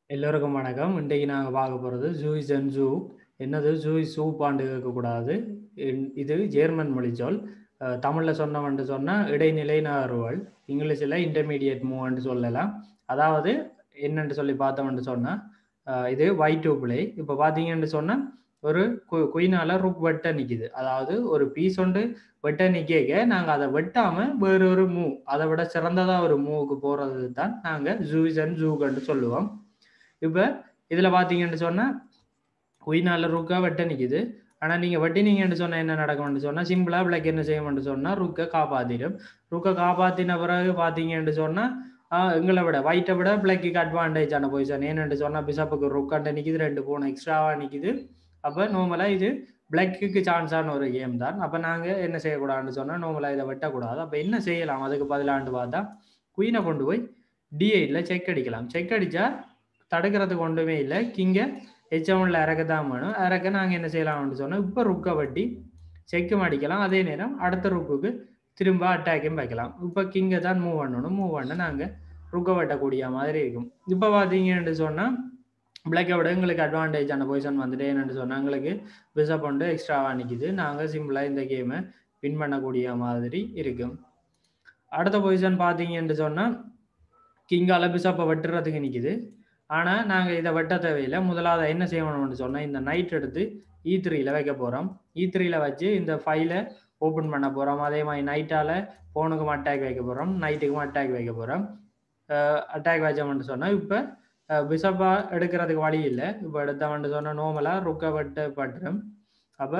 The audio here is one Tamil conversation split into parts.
எல்லோருக்கும் வணக்கம். இன்றைக்கு நாங்க பார்க்க போறது ஜூயிஸ் அண்ட் ஜூக். என்னது ஜூயிஸ் சூப்பாண்டு கேட்கக்கூடாது. இன் இது ஜெர்மன் மொழிச்சொல். அ தமிழ்ல சொன்னோம்ன்னு சொன்னா, இடைநிலை நகர்வுகள். இங்கிலீஷ்ல இன்டர்மீடியேட் மூவ்ன்னு சொல்லலாம். அதாவது என்னன்னு சொல்லி பார்த்தோம்ன்னு சொன்னா, அ இது Y2 பிழை. இப்ப பார்த்தீங்கன்னு சொன்னா, ஒரு கு குயினால ருக் வெட்ட நிக்குது. அதாவது ஒரு பீஸ் ஒன்று வெட்ட நிக்கேக்க, நாங்க அத வெட்டாம வேற ஒரு மூவ், அத விட சிறந்ததா ஒரு மூவ்க்கு போறது தான் நாங்க ஜூயிஸ் அண்ட் ஜூக்ன்னு சொல்லுவோம். இப்ப இதுல பார்த்தீங்கன்னு சொன்னா, குயினால ருக்கா வெட்ட நிக்குது. ஆனா நீங்க வெட்டினீங்கன்னு சொன்னா என்ன நடக்கும்ன்னு சொன்னா, சிம்பிளா பிளாக் என்ன செய்யும்ன்னு சொன்னா, ருக்க காப்பாத்திடும். ருக்க காப்பாத்தின பிறகு பார்த்தீங்கன்னு சொன்னா, அ எங்கள விட ஒயிட்ட விட பிளாக்குக்கு அட்வான்டேஜான பொசிஷன். ஏன்னு சொன்னா, பிஷப்புக்கு ருக்காண்ட நிக்குது, 2 பூனை எக்ஸ்ட்ராவா நிக்குது. அப்ப நார்மலா இது பிளாக்குக்கு சான்ஸான ஒரு கேம் தான். அப்ப நாங்க என்ன செய்யக்கூடாதுன்னு சொன்னா, நார்மலா இத வெட்டக்கூடாது. அப்ப என்ன செய்யலாம் அதுக்கு பதிலான்னு பார்த்தா, குயின கொண்டு போய் D8ல செக் அடிக்கலாம். செக் அடிச்சா தடுக்கிறதுக்கு ஒண்ணுமே இல்ல. கிங்க H7ல இறக்க தான் வேணும். இறக்க நாங்க என்ன செய்யலாம்னு சொன்னா, இப்ப ருக்க வெட்டி செக்கும் அடிக்கலாம். அதே நேரம் அடுத்த ருக்குக்கு திரும்ப அட்டாக்கும் வைக்கலாம். இப்ப கிங்க தான் மூவ் பண்ணணும். மூவ் பண்ண நாங்க ருக்க வெட்டக்கூடிய மாதிரி இருக்கும். இப்ப பார்த்தீங்கன்னு சொன்னா, பிளாக்க விட எங்களுக்கு அட்வான்டேஜான பொசிஷன் வந்துட்டு என்னன்னு சொன்னா, எங்களுக்கு பிஷப் வந்து எக்ஸ்ட்ராவா நிக்குது. நாங்க சிம்பிளா இந்த கேம வின் பண்ணக்கூடிய மாதிரி இருக்கும். அடுத்த பொசிஷன் பார்த்தீங்கன்னு சொன்னா, கிங்கால பிஷப்ப வெட்டுறதுக்கு நிக்குது. ஆனா நாங்க இத வெட்ட தேவையில்ல. முதலாவது என்ன செய்யணும்னு சொன்னா, இந்த நைட் எடுத்து E3ல வைக்க போறோம். E3ல வச்சு இந்த ஃபைல ஓப்பன் பண்ண போறோம். அதே மாதிரி நைட்டால போனுக்கும் அட்டாக் வைக்க போறோம். நைட்டுக்கும் அட்டாக் வைக்க போறோம். அ அட்டாக் வச்சோம்னு சொன்னா, இப்ப அ பிஷப்பா எடுக்கிறதுக்கு வழி இல்ல. இப்ப எடுத்தோம்னு சொன்னா, நார்மலா ருக்க வெட்டப்பட்டுரும். அப்ப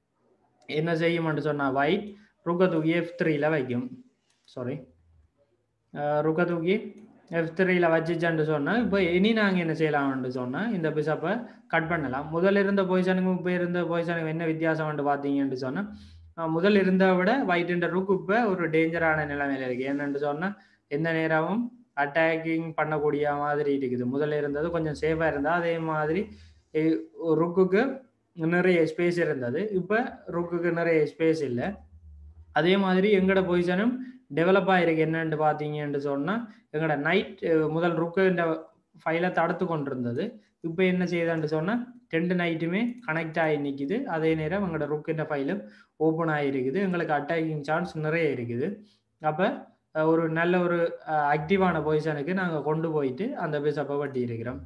என்ன செய்யும்னு சொன்னா, ஒயிட் ருக்க தூக்கி F3ல வைக்கும். சாரி. அ ருக்க தூக்கி F3ல வச்சுச்சுன்னு சொன்னா, இப்ப இனி நாங்க என்ன செய்யலாம்னு சொன்னா, இந்த பிஷப்ப கட் பண்ணலாம். முதல்ல இருந்த பொசிஷனுக்கும் இப்ப இருந்த பொசிஷனுக்கும் என்ன வித்தியாசம்னு பார்த்தீங்கன்னு சொன்னா, அ முதல்ல இருந்த விட ஒயிட்ன்ற ருக் இப்ப ஒரு டேஞ்சரான நிலைமையில இருக்கு. என்னன்னு சொன்னா, எந்த நேரமும் அட்டாக்கிங் பண்ணக்கூடிய மாதிரி இருக்குது. முதல்ல இருந்தது கொஞ்சம் சேஃபா இருந்தா, அதே மாதிரி எ ருக்குக்கு நிறைய ஸ்பேஸ் இருந்தது. இப்ப ருக்குக்கு நிறைய ஸ்பேஸ் இல்ல. அதே மாதிரி எங்கட பொசிஷனும் டெவலப் ஆயிருக்கு. என்னன்னு பார்த்தீங்கன்னு சொன்னா, எங்கட நைட் முதல் ருக்குன்ற ஃபைல தடுத்து கொண்டிருந்தது. இப்ப என்ன செய்யுதுன்னு சொன்னா, 2 நைட்டுமே கனெக்ட் ஆகி நிக்குது. அதே நேரம் எங்கட ருக்குன்ற ஃபைலும் ஓப்பன் ஆகியிருக்குது. எங்களுக்கு அட்டாக்கிங் சான்ஸ் நிறைய இருக்குது. அப்ப அ ஒரு நல்ல ஒரு அ ஆக்டிவான பொசிஷனுக்கு நாங்க கொண்டு போயிட்டு அந்த பிஷப்ப வெட்டி இருக்கிறோம்.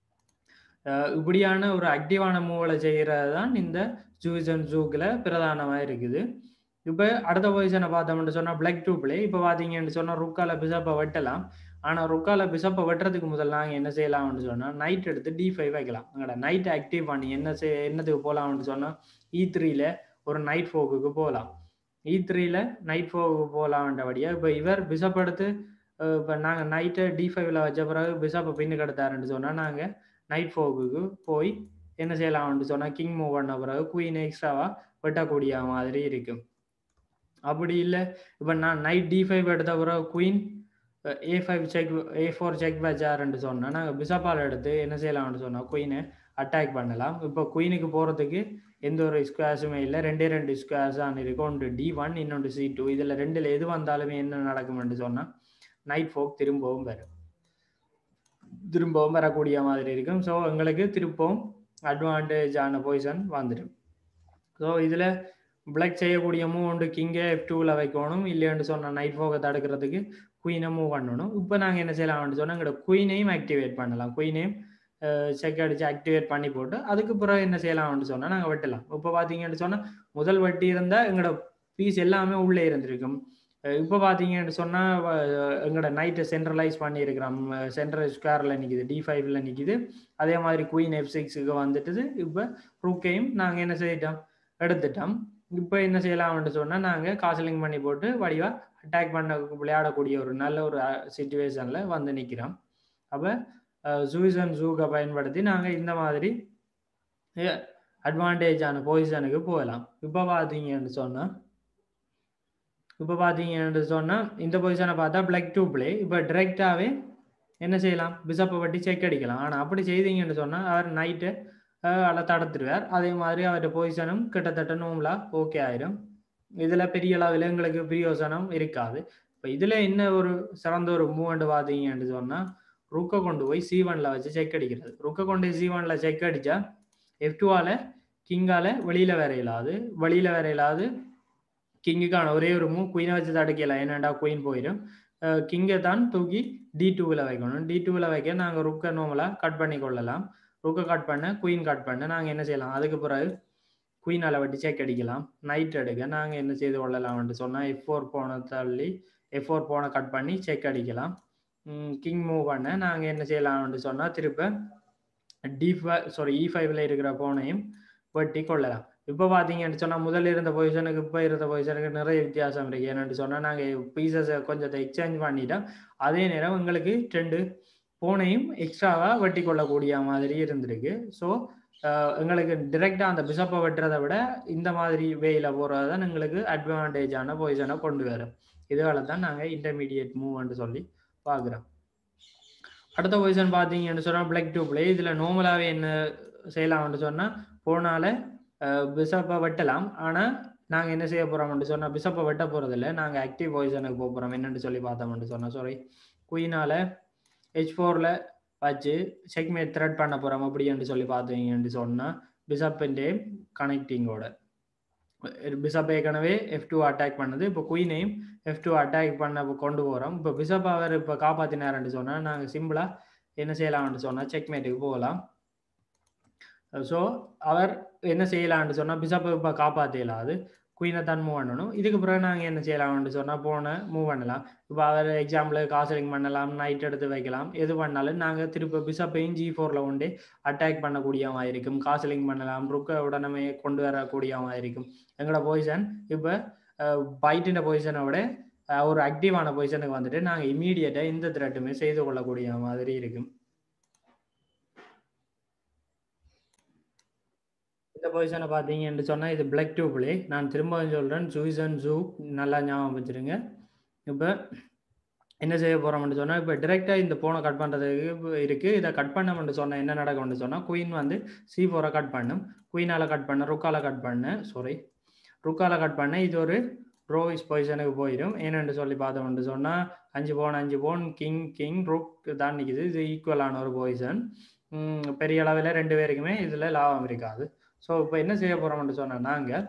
அ இப்படியான ஒரு ஆக்டிவான மூவ்கள செய்யறது தான் இந்த ஜூயிஸ் அண்ட் ஜூக்ல பிரதானமா இருக்குது. இப்ப அடுத்த பொசிஷன பார்த்தோம்னு சொன்னா, பிளாக் 2 பிளே. இப்ப பார்த்தீங்கன்னு சொன்னா, ருக்கால பிஷப்ப வெட்டலாம். ஆனா ருக்கால பிஷப்ப வெட்டுறதுக்கு முதல்ல நாங்க என்ன செய்யலாம்னு சொன்னா, நைட் எடுத்து D5 வைக்கலாம். எங்கட நைட் ஆக்டிவ் பண்ணி என்ன செய் என்னத்துக்கு போலாம்னு சொன்னா, E3ல ஒரு நைட் ஃபோர்க்குக்கு போலாம். E3ல நைட் ஃபோர்க்கு போலாம்ன்றபடியா, இப்ப இவர் பிஷப் எடுத்து அ இப்ப நாங்க நைட்ட D5ல வச்ச பிறகு பிஷப்ப பின்னுக்கு எடுத்தாருன்னு சொன்னா, நாங்க நைட் ஃபோர்க்குக்கு போய் என்ன செய்யலாம்னு சொன்னா, கிங் மூவ் பண்ண பிறகு குயின் எக்ஸ்ட்ராவா வெட்டக்கூடிய மாதிரி இருக்கும். அப்படி இல்ல, இப்ப நான் நைட் D5 எடுத்த பிறகு குயின் அ A5 செக் A4 செக் வச்சாருன்னு சொன்னா, நாங்க பிஷப்பால எடுத்து என்ன செய்யலாம்னு சொன்னா, குயின அட்டாக் பண்ணலாம். இப்ப குயினுக்கு போறதுக்கு எந்த ஒரு ஸ்குவேர்ஸுமே இல்ல. 2டே 2 ஸ்குவேர்ஸ் தான் இருக்கு. ஒன்று D1 இன்னொன்று C2. இதுல 2ல எது வந்தாலுமே என்ன நடக்கும்னு சொன்னா, நைட் ஃபோர்க் திரும்பவும் வரும். திரும்பவும் வரக்கூடிய மாதிரி இருக்கும். ஸோ எங்களுக்கு திரும்பவும் அட்வான்டேஜான பொசிஷன் வந்துரும். ஸோ இதுல பிளாக் செய்யக்கூடிய மூவ் ஒன்று கிங்க F2ல வைக்கணும். இல்லைன்னு சொன்னா, நைட் ஃபோர்க்க தடுக்கிறதுக்கு குயின மூவ் பண்ணணும். இப்ப நாங்க என்ன செய்யலாம்னு சொன்னா, எங்கட குயினையும் ஆக்டிவேட் பண்ணலாம். குயினையும் அ செக் அடிச்சு ஆக்டிவேட் பண்ணி போட்டு, அதுக்கு பிறகு என்ன செய்யலாம்னு சொன்னா, நாங்க வெட்டலாம். இப்ப பார்த்தீங்கன்னு சொன்னா, முதல் வெட்டி இருந்தா எங்கட பீஸ் எல்லாமே உள்ளே இருந்திருக்கும். அ இப்ப பார்த்தீங்கன்னு சொன்னா, வ எங்கட நைட்ட சென்ட்ரலைஸ் பண்ணியிருக்கிறோம். சென்ட்ரல் ஸ்கொயர்ல நிக்குது. D5ல நிக்குது. அதே மாதிரி குயின் F6க்கு வந்துட்டுது. இப்ப ருக்கையும் நாங்க என்ன செய்துட்டோம், எடுத்துட்டோம். இப்ப என்ன செய்யலாம்னு சொன்னா, நாங்க காஸ்லிங் பண்ணி போட்டு வடிவா அட்டாக் பண்ண விளையாடக்கூடிய ஒரு நல்ல ஒரு அ சிச்சுவேஷன்ல வந்து நிக்கிறோம். அப்ப அ ஜூயிஸ் அண்ட் ஜூக்க பயன்படுத்தி நாங்க இந்த மாதிரி எ அட்வான்டேஜான பொசிஷனுக்கு போகலாம். இப்ப பார்த்தீங்கன்னு சொன்னா இப்ப பார்த்தீங்கன்னு சொன்னா, இந்த பொசிஷன பார்த்தா பிளாக் 2 பிளே. இப்ப டைரக்ட்டாவே என்ன செய்யலாம், பிஷப்ப வெட்டி செக் அடிக்கலாம். ஆனா அப்படி செய்தீங்கன்னு சொன்னா, அவர் நைட்ட அ அல தடுத்துருவார். அதே மாதிரி அவர்ட பொசிஷனும் கிட்டத்தட்ட நார்மலா ஓகே ஆயிரும். இதுல பெரிய அளவுல எங்களுக்கு பிரயோசனம் இருக்காது. இப்ப இதுல என்ன ஒரு சிறந்த ஒரு மூவ்மெண்ட் பார்த்தீங்கன்னு சொன்னா, ருக்கை கொண்டு போய் சி ஒன்ல வச்சு செக் அடிக்கிறது ருக்கை கொண்டு சி ஒன்ல செக் அடிச்சா எஃப் டூவால கிங்கால வெளியில வேற இல்லாது வெளியில வேற இல்லாது கிங்குக்கான ஒரே ஒரு மூவ் குயினை வச்சு தடுக்கலாம் ஏன்னாண்டா குயின் போயிடும் கிங்கை தான் தூக்கி டி டூவில் வைக்கணும் டி டூவில் வைக்க நாங்கள் ருக்கை நோமலாக கட் பண்ணி கொள்ளலாம் ருக்கை கட் பண்ண குயின் கட் பண்ண நாங்கள் என்ன செய்யலாம் அதுக்கு பிறகு குயினால் வட்டி செக் அடிக்கலாம் நைட் எடுக்க நாங்கள் என்ன செய்து கொள்ளலாம்னு சொன்னால் எஃப் ஃபோர் போன தள்ளி எஃப் ஃபோர் போனை கட் பண்ணி செக் அடிக்கலாம் கிங் மூவ் பண்ண நாங்கள் என்ன செய்யலாம்னு சொன்னால் திருப்ப டி ஃபைவ் சாரி இ ஃபைவ்ல இருக்கிற போனையும் வெட்டி கொள்ளலாம் இப்போ பார்த்தீங்கன்னு சொன்னால் முதல்ல இருந்த பொசிஷனுக்கு இப்போ இருந்த பொசிஷனுக்கு நிறைய வித்தியாசம் இருக்குது ஏன்னு சொன்னால் நாங்கள் பீசஸை கொஞ்சத்தை எக்ஸ்சேஞ்ச் பண்ணிட்டோம் அதே நேரம் எங்களுக்கு ரெண்டு போனையும் எக்ஸ்ட்ராவாக வெட்டி கொள்ளக்கூடிய மாதிரி இருந்திருக்கு ஸோ எங்களுக்கு டிரெக்டாக அந்த பிசப்பை வெட்டுறதை விட இந்த மாதிரி வேயில் போகிறது தான் எங்களுக்கு அட்வான்டேஜான பொசிஷனை கொண்டு வரும் இதுகளை தான் நாங்கள் இன்டர்மீடியட் மூவ்னு சொல்லி பார்க்குறோம் அடுத்த பொசிஷன் பார்த்தீங்கன்னு சொன்னால் பிளாக் டூ பிளே இதில் நார்மலாகவே என்ன செய்யலாம்னு சொன்னால் போனால பிசப்பை வெட்டலாம் ஆனால் நாங்கள் என்ன செய்ய போகிறோம்னு சொன்னால் பிசப்பை வெட்ட போகிறதில்ல நாங்கள் ஆக்டிவ் பொசிஷனுக்கு போக போகிறோம் என்னென்னு சொல்லி பார்த்தோம்னு சொன்னால் சாரி குயினால் ஹெச் ஃபோரில் வச்சு செக்மேட் த்ரெட் பண்ண போகிறோம் அப்படின்னு சொல்லி பார்த்தீங்கன்னு சொன்னால் பிசப்பிൻ്റെ கனெக்டிங்கோட பிசப் ஏற்கனவே எஃப் டூ அட்டாக் பண்ணது இப்போ குயினையும் எஃப் டூ அட்டாக் பண்ண கொண்டு போகிறோம் இப்போ பிசப் அவர் இப்போ காப்பாற்றினாருன்னு சொன்னால் நாங்கள் சிம்பிளாக என்ன செய்யலாம்னு சொன்னால் செக்மேட்டுக்கு போகலாம் ஸோ அவர் என்ன செய்யலாம்னு சொன்னால் பிசப்பை இப்போ காப்பாற்றலாது குயினை தான் மூவ் பண்ணணும் இதுக்கு பிறகு நாங்கள் என்ன செய்யலாம்னு சொன்னால் போனை மூவ் பண்ணலாம் இப்போ அவர் எக்ஸாம்பிள் காசலிங் பண்ணலாம் நைட் எடுத்து வைக்கலாம் எது பண்ணாலும் நாங்கள் திரும்ப பிசப்பையும் ஜி ஃபோரில் கொண்டு அட்டாக் பண்ணக்கூடியவங்க இருக்கும் காசலிங் பண்ணலாம் ருக்க உடனே கொண்டு வரக்கூடியவங்க இருக்கும் எங்களோட பொசிஷன் இப்போ பைட்டின பொசிஷனை விட ஒரு ஆக்டிவான பொசிஷனுக்கு வந்துட்டு நாங்கள் இமீடியட்டாக எந்த த்ரெட்டுமே செய்து கொள்ளக்கூடிய மாதிரி இருக்கும் இந்த பொசிஷனை பார்த்தீங்கன்னு சொன்னால் இது பிளாக் டூ பிளே நான் திரும்பவும் சொல்கிறேன் ஜூசன் ஜூ நல்லா ஞாபகம் வச்சுருங்க இப்போ என்ன செய்ய போகிறோம்னு சொன்னால் இப்போ டிரெக்டாக இந்த போனை கட் பண்ணுறதுக்கு இருக்குது இதை கட் பண்ணோம்னு சொன்னால் என்ன நடக்கும்னு சொன்னால் குயின் வந்து சி ஃபோரை கட் பண்ணும் குயினால் கட் பண்ண ருக்கால கட் பண்ண சாரி ருக்கால கட் பண்ண இது ஒரு ரோவிஸ் பொசிஷனுக்கு போயிடும் ஏன்னு சொல்லி பார்த்தோம்னு சொன்னால் அஞ்சு போன் அஞ்சு போன் கிங் கிங் ருக் தான் நிற்கிது இது ஈக்குவலான ஒரு பொசிஷன் பெரிய அளவில் ரெண்டு பேருக்குமே இதில் லாபம் இருக்காது ஸோ இப்போ என்ன செய்ய போகிறோம்னு சொன்னால் நாங்கள்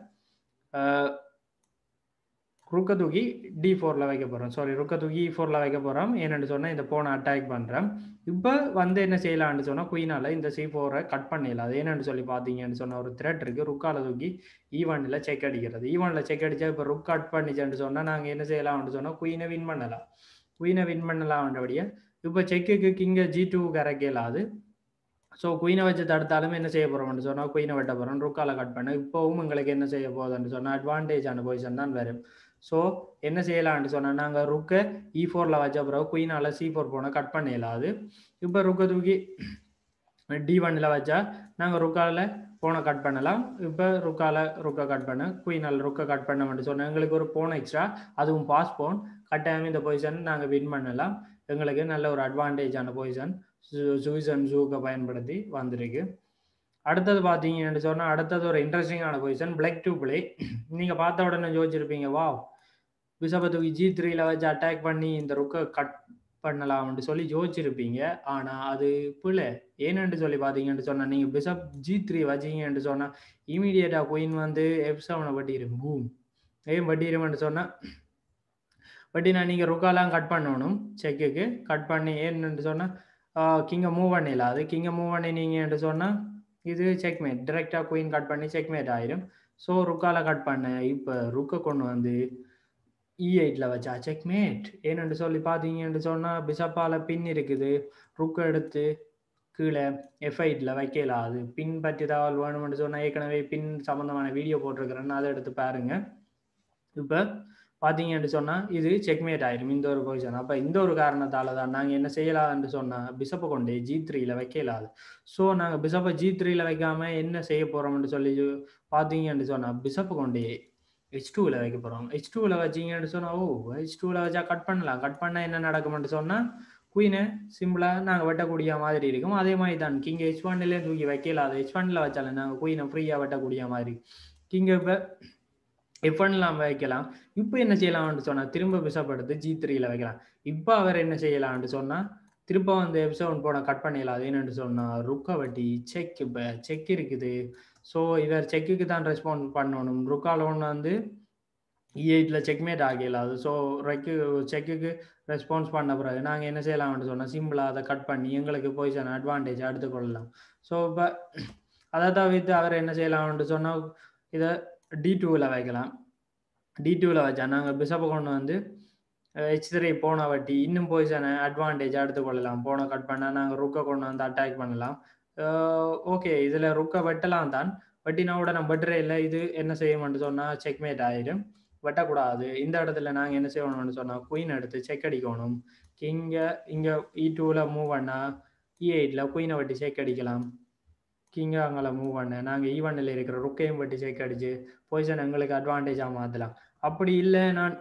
ருக்க தூக்கி டி ஃபோரில் வைக்க போகிறோம் சாரி ருக்க தூக்கி இ ஃபோரில் வைக்க போகிறோம் ஏன்னு சொன்னால் இந்த போனை அட்டாக் பண்ணுறேன் இப்போ வந்து என்ன செய்யலாம்னு சொன்னால் குயினால் இந்த சி ஃபோரை கட் பண்ணிடலாம் அது என்னென்னு சொல்லி பார்த்தீங்கன்னு சொன்ன ஒரு த்ரெட் இருக்குது ருக்கால தூக்கி ஈவனில் செக் அடிக்கிறது ஈவனில் செக் அடித்தா இப்போ ருக் கட் பண்ணிச்சேன்னு சொன்னால் நாங்கள் என்ன செய்யலாம்னு சொன்னால் குயினை வின் பண்ணலாம் குயினை வின் பண்ணலாம்ன்றபடியே இப்போ செக்குக்கு கிங்க ஜி டூ கரைக்கலாது ஸோ குயினை வச்சு தடுத்தாலுமே என்ன செய்ய போகிறோம்னு சொன்னால் குயினை வெட்ட போகிறோம் ருக்கால கட் பண்ண இப்போவும் எங்களுக்கு என்ன செய்ய போகுதுன்னு சொன்னால் அட்வான்டேஜான பொசிஷன் தான் வரும் ஸோ என்ன செய்யலாம்னு சொன்னால் நாங்கள் ருக்கை இ ஃபோரில் வச்ச பிறகு குயினால் சி ஃபோர் போனால் கட் பண்ணிடலாது இப்போ ருக்கை தூக்கி டி ஒன்னில் வச்சா நாங்கள் ருக்காவில் போனை கட் பண்ணலாம் இப்போ ருக்கால ருக்கை கட் பண்ண குயினால் ருக்கை கட் பண்ண மட்டும் சொன்னேன் எங்களுக்கு ஒரு போன் எக்ஸ்ட்ரா அதுவும் பாஸ் போன் கட்டாயம் இந்த பொசிஷன் நாங்கள் வின் பண்ணலாம் எங்களுக்கு நல்ல ஒரு அட்வான்டேஜான பொசிஷன் ஜூசன் ஜூக்கை பயன்படுத்தி வந்திருக்கு அடுத்தது பார்த்தீங்கன்னு சொன்னால் அடுத்தது ஒரு இன்ட்ரெஸ்டிங்கான பொசிஷன் பிளாக் டூ பிளே நீங்கள் பார்த்த உடனே யோசிச்சிருப்பீங்க வா பிசப்பை தூக்கி ஜி த்ரீல வச்சு அட்டாக் பண்ணி இந்த ருக்கை கட் பண்ணலாம்னு சொல்லி யோசிச்சிருப்பீங்க ஆனால் அது பிள்ளை ஏன்னு சொல்லி பார்த்தீங்கன்னு சொன்னால் நீங்கள் பிசப் ஜி த்ரீ வச்சிங்கன்னு சொன்னால் இமீடியட்டாக குயின் வந்து எஃப் செவனை வட்டிடும் பூம் ஏன் வட்டிடுமென்னு சொன்னால் வட்டினா நீங்கள் ருக்காலாம் கட் பண்ணணும் செக்குக்கு கட் பண்ணி ஏன்னு சொன்னால் கிங்கை மூவ் பண்ணிடலாம் அது கிங்கை மூவ் பண்ணினீங்கன்னு சொன்னால் இது செக்மேட் டிரெக்டாக குயின் கட் பண்ணி செக்மேட் ஆயிரும் ஸோ ருக்கால கட் பண்ண இப்போ ருக்கை கொண்டு வந்து இ எயிட்டில் வச்சா செக்மேட் ஏன்னு சொல்லி பார்த்தீங்கன்னு சொன்னால் பிசப்பால் பின் இருக்குது ருக்கை எடுத்து கீழே எஃப் எயிட்டில் வைக்கலாம் அது பின் பற்றி தகவல் வேணும்னு சொன்னால் ஏற்கனவே பின் சம்மந்தமான வீடியோ போட்டிருக்கிறேன்னு அதை எடுத்து பாருங்கள் இப்போ பார்த்தீங்கன்னு சொன்னால் இது செக்மேட் ஆயிரும் இந்த ஒரு பொசிஷன் அப்போ இந்த ஒரு காரணத்தால் தான் நாங்கள் என்ன செய்யலாம்னு சொன்னால் பிசப்பை கொண்டு ஜி த்ரீல வைக்கலாது ஸோ நாங்கள் பிசப்பை ஜி த்ரீல வைக்காம என்ன செய்ய போகிறோம்னு சொல்லி பார்த்தீங்கன்னு சொன்னால் பிசப்பை கொண்டு ஹெச் டூவில் வைக்க போகிறோம் ஹெச் டூவில் வச்சிங்கன்னு சொன்னால் ஓ ஹெச் டூவில் வச்சா கட் பண்ணலாம் கட் பண்ணால் என்ன நடக்கும்னு சொன்னால் குயினை சிம்பிளாக நாங்கள் வெட்டக்கூடிய மாதிரி இருக்கும் அதே மாதிரி தான் கிங் ஹெச் ஒன்லேயே தூக்கி வைக்கல அது ஹெச் ஒன்ல வச்சாலும் நாங்கள் குயினை ஃப்ரீயாக வெட்டக்கூடிய மாதிரி கிங்கை இப்போ எஃப் ஒன்லாம் வைக்கலாம் இப்போ என்ன செய்யலாம்னு சொன்னால் திரும்ப பிசப்படுத்து ஜி த்ரீல வைக்கலாம் இப்போ அவர் என்ன செய்யலாம்னு சொன்னால் திருப்ப வந்து எபிசோட் போன கட் பண்ணிடலாம் அது என்னன்னு சொன்னா ருக்க வட்டி செக் இப்போ செக் இருக்குது ஸோ இவர் செக்குக்கு தான் ரெஸ்பாண்ட் பண்ணணும் ருக்கால ஒன்று வந்து இ எயிட்டில் செக்மேட் ஆகிடலாது ஸோ ரெக்கு செக்குக்கு ரெஸ்பான்ஸ் பண்ண பிறகு நாங்கள் என்ன செய்யலாம்னு சொன்னால் சிம்பிளாக அதை கட் பண்ணி எங்களுக்கு பொசிஷன் அட்வான்டேஜ் எடுத்துக்கொள்ளலாம் ஸோ இப்போ அதை தவிர்த்து அவர் என்ன செய்யலாம்னு சொன்னால் இதை டி டூவில் வைக்கலாம் டி டூவில் வச்சா நாங்கள் பிசப்பை கொண்டு வந்து ஹெச் த்ரீ போன வட்டி இன்னும் பொசிஷனை அட்வான்டேஜ் எடுத்துக்கொள்ளலாம் போன கட் பண்ணால் நாங்கள் ருக்கை கொண்டு வந்து அட்டாக் பண்ணலாம் ஓகே இதில் ருக்கை வெட்டலாம் தான் வெட்டினா உடனே வெட்டுறே இல்லை இது என்ன செய்யணும்னு சொன்னால் செக்மேட் ஆயிடும் வெட்டக்கூடாது இந்த இடத்துல நாங்கள் என்ன செய்யணும்னு சொன்னால் குயின் எடுத்து செக் அடிக்கணும் இங்கே இங்கே இ டூவில் மூவ் பண்ணால் இ எயிட்டில் குயினை வெட்டி செக் அடிக்கலாம் கிங்க அங்கே மூவ் பண்ண நாங்கள் ஈவனில் இருக்கிற ருக்கையும் வெட்டி செக் அடிச்சு பொசிஷன் எங்களுக்கு அட்வான்டேஜாக மாற்றலாம் அப்படி இல்லை நான்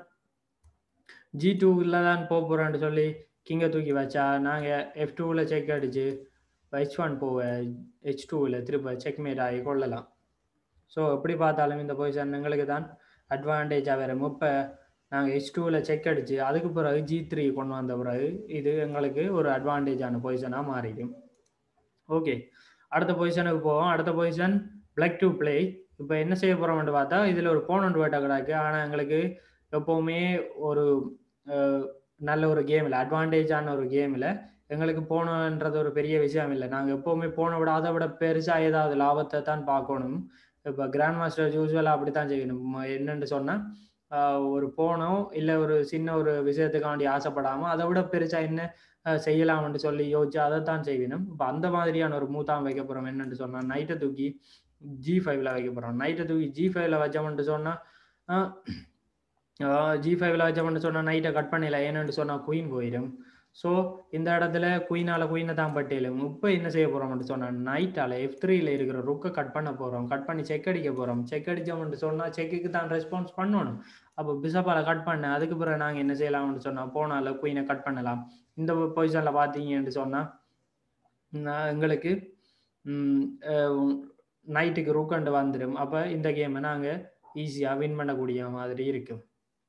ஜி டூவில் தான் போக போகிறேன்னு சொல்லி கிங்கை தூக்கி வச்சா நாங்கள் எஃப் டூவில் செக் அடிச்சு ஹெச் ஒன் போவ ஹெச் டூவில் திரும்ப செக்மேட் ஆகி கொள்ளலாம் ஸோ எப்படி பார்த்தாலும் இந்த பொசிஷன் எங்களுக்கு தான் அட்வான்டேஜாக வரும் இப்போ நாங்கள் ஹெச் டூவில் செக் அடித்து அதுக்கு பிறகு ஜி த்ரீ கொண்டு வந்த பிறகு இது எங்களுக்கு ஒரு அட்வான்டேஜான பொசிஷனாக மாறிடும் ஓகே அடுத்த பொசிஷனுக்கு போவோம் அடுத்த பொசிஷன் பிளாக் டு பிளே இப்போ என்ன செய்ய போகிறோம்னு பார்த்தா இதில் ஒரு போனண்ட் வேட்டை கிடக்கு ஆனால் எங்களுக்கு எப்போவுமே ஒரு நல்ல ஒரு கேமில் அட்வான்டேஜான ஒரு கேமில் எங்களுக்கு போனன்றது ஒரு பெரிய விஷயம் இல்லை நாங்கள் எப்போவுமே போன விட அதை விட பெருசாக ஏதாவது லாபத்தை தான் பார்க்கணும் இப்போ கிராண்ட் மாஸ்டர் யூஸ்வலாக அப்படி தான் செய்யணும் என்னென்னு சொன்னால் ஒரு போனோ இல்லை ஒரு சின்ன ஒரு விஷயத்துக்காண்டி ஆசைப்படாமல் அதை விட பெருசாக என்ன செய்யலாம்னு சொல்லி யோசிச்சு அதை தான் செய்யணும் இப்போ அந்த மாதிரியான ஒரு மூத்தாம் வைக்க போகிறோம் என்னென்னு சொன்னால் நைட்டை தூக்கி ஜி ஃபைவ்ல வைக்க போகிறோம் நைட்டை தூக்கி ஜி ஃபைவ்ல வச்சோம்னு சொன்னால் ஜி ஃபைவ்ல வச்சோம்னு சொன்னால் நைட்டை கட் பண்ணிடலாம் ஏன்னு சொன்னால் குயின் போயிடும் ஸோ இந்த இடத்துல குயினால் குயினை தான் பட்டியலும் இப்போ என்ன செய்ய போகிறோம்னு சொன்னால் நைட்டால் எஃப் த்ரீல இருக்கிற ருக்கை கட் பண்ண போகிறோம் கட் பண்ணி செக் அடிக்க போகிறோம் செக் அடித்தோம்னு சொன்னால் செக்குக்கு தான் ரெஸ்பான்ஸ் பண்ணணும் அப்போ பிசப்பால் கட் பண்ண அதுக்கு பிறகு நாங்கள் என்ன செய்யலாம்னு சொன்னால் போனால் குயினை கட் பண்ணலாம் இந்த பொசிஷனில் பார்த்தீங்கன்னு சொன்னால் எங்களுக்கு நைட்டுக்கு ருக்கண்டு வந்துடும் அப்போ இந்த கேமை நாங்கள் ஈஸியாக வின் பண்ணக்கூடிய மாதிரி இருக்கும்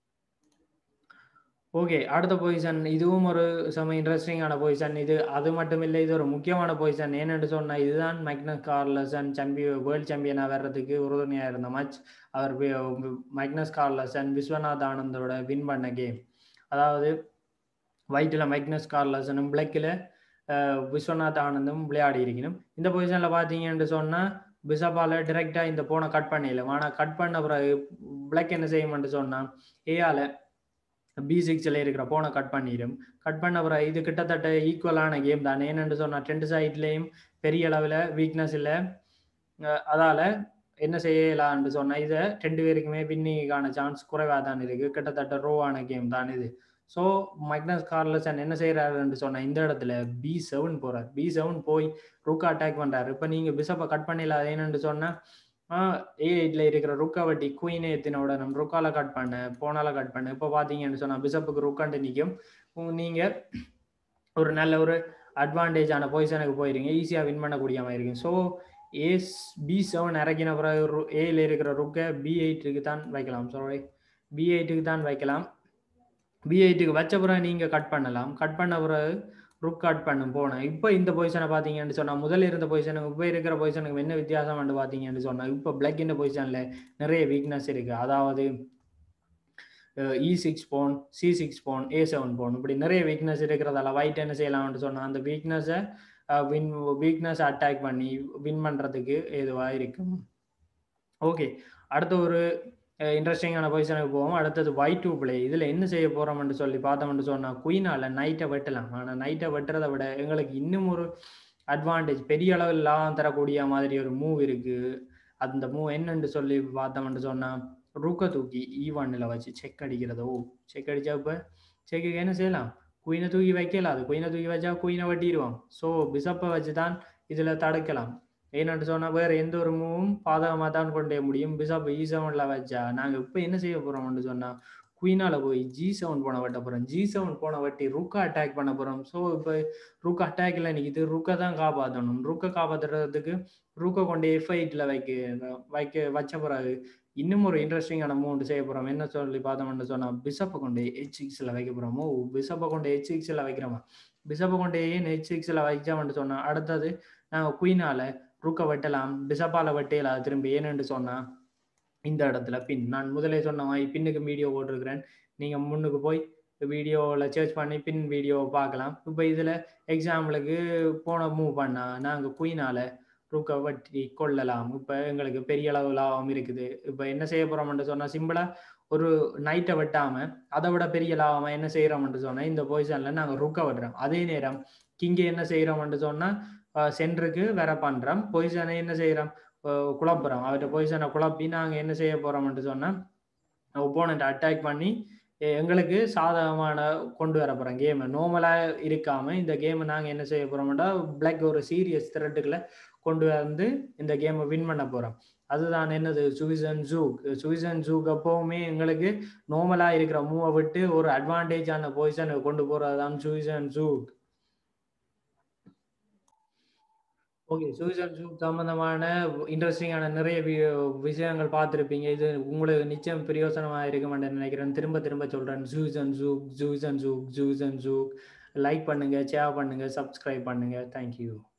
ஓகே அடுத்த பொசிஷன் இதுவும் ஒரு செம இன்ட்ரெஸ்டிங்கான பொசிஷன் இது அது மட்டும் இல்லை இது ஒரு முக்கியமான பொசிஷன் ஏன்னு சொன்னால் இதுதான் மைக்னஸ் கார்லசன் சாம்பியன் வேர்ல்டு சாம்பியனாக வர்றதுக்கு உறுதுணையாக இருந்த மேட்ச் அவர் மைக்னஸ் கார்லசன் விஸ்வநாத் ஆனந்தோட வின் பண்ண கேம் அதாவது ஒயிட்டில் மைக்னஸ் கார்லசனும் பிளாக்கில் விஸ்வநாத் ஆனந்தும் விளையாடி இருக்கணும் இந்த பொசிஷனில் பார்த்தீங்கன்னு சொன்னால் பிசப்பால் டிரெக்டாக இந்த போனை கட் பண்ணிடலாம் ஆனால் கட் பண்ண பிறகு பிளாக் என்ன செய்யணும்னு சொன்னால் ஏஆல பி சிக்ஸில் இருக்கிற போனை கட் பண்ணிடும் கட் பண்ண பிறகு இது கிட்டத்தட்ட ஈக்குவலான கேம் தான் ஏன்னு சொன்னால் டென்ட் சைட்லேயும் பெரிய அளவில் வீக்னஸ் இல்லை அதால் என்ன செய்யலான்னு சொன்னால் இதை ரெண்டு பேருக்குமே வின்னிங்கான சான்ஸ் குறைவாக தான் இருக்குது கிட்டத்தட்ட ரோவான கேம் தான் இது ஸோ மைக்னஸ் கார்லசன் என்ன செய்கிறாருன்னு சொன்னால் இந்த இடத்துல பி செவன் போகிறார் பி செவன் போய் ருக்கா அட்டாக் பண்ணுறாரு இப்போ நீங்கள் பிசப்பை கட் பண்ணிடலாம் என்னன்னு சொன்னால் ஏ எயிட்டில் இருக்கிற ருக்கா வட்டி குயினே எத்தின உடனே ருக்கால கட் பண்ண போனால கட் பண்ண இப்போ பார்த்தீங்கன்னு சொன்னால் பிசப்புக்கு ருக்காண்டு நிற்கும் நீங்கள் ஒரு நல்ல ஒரு அட்வான்டேஜான பொசிஷனுக்கு போயிருங்க ஈஸியாக வின் பண்ணக்கூடிய மாதிரி இருக்கும் ஸோ ஏஸ் பி செவன் இறக்கின பிறகு ஏயில் இருக்கிற ருக்கை பி எயிட்டுக்கு தான் வைக்கலாம் சாரி பி எயிட்டுக்கு தான் வைக்கலாம் பி எயிட்டுக்கு வச்ச பிறகு நீங்கள் கட் பண்ணலாம் கட் பண்ண பிறகு ருக் கட் பண்ணும் போனேன் இப்போ இந்த பொசிஷனை பார்த்தீங்கன்னு சொன்னால் முதல்ல இருந்த பொசிஷனுக்கு இப்போ இருக்கிற பொசிஷனுக்கு என்ன வித்தியாசம் வந்து பார்த்தீங்கன்னு சொன்னால் இப்போ பிளாக் இந்த பொசிஷனில் நிறைய வீக்னஸ் இருக்குது அதாவது E six pawn C six pawn A seven pawn இப்படி நிறைய வீக்னஸ் இருக்கிறதால ஒயிட் என்ன செய்யலாம்னு சொன்னால் அந்த வீக்னஸை வின் வீக்னஸ் அட்டாக் பண்ணி வின் பண்ணுறதுக்கு ஏதுவாக இருக்கும் ஓகே அடுத்த ஒரு இன்ட்ரெஸ்டிங்கான பொசிஷனுக்கு போவோம் அடுத்தது ஒயிட் டூ பிளே இதில் என்ன செய்ய போகிறோம்னு சொல்லி பார்த்தோம்னு சொன்னால் குயினால் நைட்டை வெட்டலாம் ஆனால் நைட்டை வெட்டுறதை விட எங்களுக்கு இன்னும் ஒரு அட்வான்டேஜ் பெரிய அளவில் லாபம் தரக்கூடிய மாதிரி ஒரு மூவ் இருக்குது அந்த மூவ் என்னன்னு சொல்லி பார்த்தோம்னு சொன்னால் ருக்க தூக்கி ஈ ஒன்னில் வச்சு செக் அடிக்கிறதோ செக் அடித்தா இப்போ செக்குக்கு என்ன செய்யலாம் குயினை தூக்கி வைக்கலாம் அது குயினை தூக்கி வச்சா குயினை வெட்டிடுவோம் ஸோ பிசப்பை வச்சு தான் இதில் தடுக்கலாம் ஏன்னு சொன்னால் வேறு எந்த ஒரு மூவும் பாதகமாக தான் கொண்டே முடியும் பிசாப் இ செவனில் வச்சா நாங்கள் இப்போ என்ன செய்ய போகிறோம்னு சொன்னால் குயினால் போய் ஜி செவன் போன வெட்ட போகிறோம் ஜி செவன் போன வட்டி ருக்கா அட்டாக் பண்ண போகிறோம் ஸோ இப்போ ருக்கா அட்டாக்ல நிற்கிது ருக்கை தான் காப்பாற்றணும் ருக்கை காப்பாற்றுறதுக்கு ருக்கை கொண்டு எஃப் எயிட்டில் வைக்க வைக்க வச்ச பிறகு இன்னும் ஒரு இன்ட்ரெஸ்டிங்கான மூவ்மெண்ட் செய்ய போகிறோம் என்ன சொல்லி பார்த்தோம்னு சொன்னால் பிசப்பை கொண்டு ஹெச் சிக்ஸில் வைக்க போகிறோமோ பிசப்பை கொண்டு ஹெச் சிக்ஸில் வைக்கிறோமா பிஷப்பை கொண்டே நெட் சிக்ஸில் வைச்சோம்னு சொன்னோம் அடுத்தது நாங்கள் குயினால் ருக்கை வெட்டலாம் பிஷப்பால் வெட்டையலாம் திரும்பி ஏன்னு சொன்னால் இந்த இடத்துல பின் நான் முதலே சொன்ன மாதிரி பின்னுக்கு வீடியோ போட்டிருக்கிறேன் நீங்கள் முன்னுக்கு போய் வீடியோவில் சர்ச் பண்ணி பின் வீடியோவை பார்க்கலாம் இப்போ இதில் எக்ஸாம்பிளுக்கு போன மூவ் பண்ணால் நாங்கள் குயினால் ரூக்கை வட்டி கொள்ளலாம் இப்போ எங்களுக்கு பெரிய அளவு லாபம் இருக்குது இப்போ என்ன செய்ய போகிறோம்னு சொன்னால் சிம்பிளாக ஒரு நைட்டை வெட்டாமல் அதை விட பெரிய லாபமாக என்ன செய்கிறோம்னு சொன்னால் இந்த பொசிஷனில் நாங்கள் ருக்கை வெட்டுறோம் அதே நேரம் கிங்கே என்ன செய்கிறோம்னு சொன்னால் சென்டருக்கு வேற பண்ணுறோம் பொசிஷனை என்ன செய்கிறோம் குழப்புறோம் அவர்கிட்ட பொசிஷனை குழப்பி நாங்கள் என்ன செய்ய போகிறோம்னு சொன்னால் ஒப்போனண்ட் அட்டாக் பண்ணி எங்களுக்கு சாதகமான கொண்டு வர போகிறோம் கேமை நோமலாக இருக்காமல் இந்த கேமை நாங்கள் என்ன செய்ய போகிறோம்னா பிளாக் ஒரு சீரியஸ் த்ரெட்டுகளை கொண்டு வந்து இந்த கேமை வின் பண்ண போகிறோம் அதுதான் என்னது சுவிசன் ஜூக் சுவிசன் ஜூக் எப்போவுமே எங்களுக்கு நோமலாக இருக்கிற மூவை விட்டு ஒரு அட்வான்டேஜான பொசிஷனை கொண்டு போகிறது தான் சுவிசன் ஜூக் ஓகே சூசன் ஜூக் சம்பந்தமான இன்ட்ரெஸ்டிங்கான நிறைய விஷயங்கள் பார்த்துருப்பீங்க இது உங்களுக்கு நிச்சயம் பிரயோசனமாக இருக்குமென்னு நினைக்கிறேன் திரும்ப திரும்ப சொல்கிறேன் ஜூசன் ஜூக் ஜூசன் ஜூக் ஜூசன் ஜூக் லைக் பண்ணுங்கள் ஷேர் பண்ணுங்கள் சப்ஸ்கிரைப் பண்ணுங்கள் தேங்க்யூ